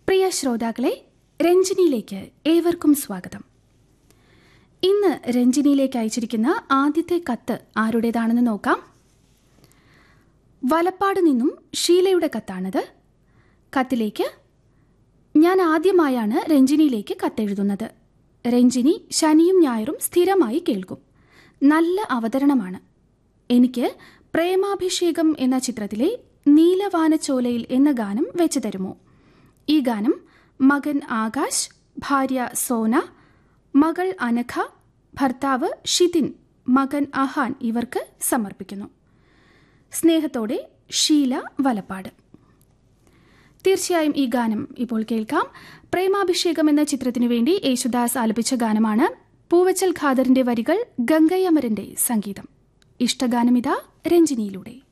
പ്രിയ ശ്രോതാക്കളെ രഞ്ജിനിയിലേക്ക് ഏവർക്കും സ്വാഗതം ഇന്ന് രഞ്ജിനിയിലേക്ക് അയച്ചിരിക്കുന്ന ആദ്യത്തെ കത്ത് ആരുടേതാണെന്ന് നോക്കാം വലപ്പാട് നിന്നും ഷീലയുടെ കത്താണിത് കത്തിലേക്ക് ഞാൻ ആദ്യമായാണ് രഞ്ജിനിയിലേക്ക് കത്തെഴുതുന്നത് രഞ്ജിനി ശനിയും ഞായറും സ്ഥിരമായി കേൾക്കും നല്ല അവതരണമാണ് എനിക്ക് പ്രേമാഭിഷേകം എന്ന ചിത്രത്തിലെ നീലവാനച്ചോലയിൽ എന്ന ഗാനം വെച്ചു തരുമോ ഈ ഗാനം മകൻ ആകാശ് ഭാര്യ സോന മകൾ അനഘ ഭർത്താവ് ഷിതിൻ മകൻ അഹാൻ ഇവർക്ക് സമർപ്പിക്കുന്നു സ്നേഹത്തോടെ ഷീല വലപ്പാട് തീർച്ചയായും ഈ ഗാനം ഇപ്പോൾ കേൾക്കാം പ്രേമാഭിഷേകം എന്ന ചിത്രത്തിനു വേണ്ടി യേശുദാസ് ആലപിച്ച ഗാനമാണ് പൂവച്ചൽ ഖാദറിന്റെ വരികൾ ഗംഗയ്യമരന്റെ സംഗീതം ഇഷ്ടഗാനമിതാ രഞ്ജിനിയിലൂടെ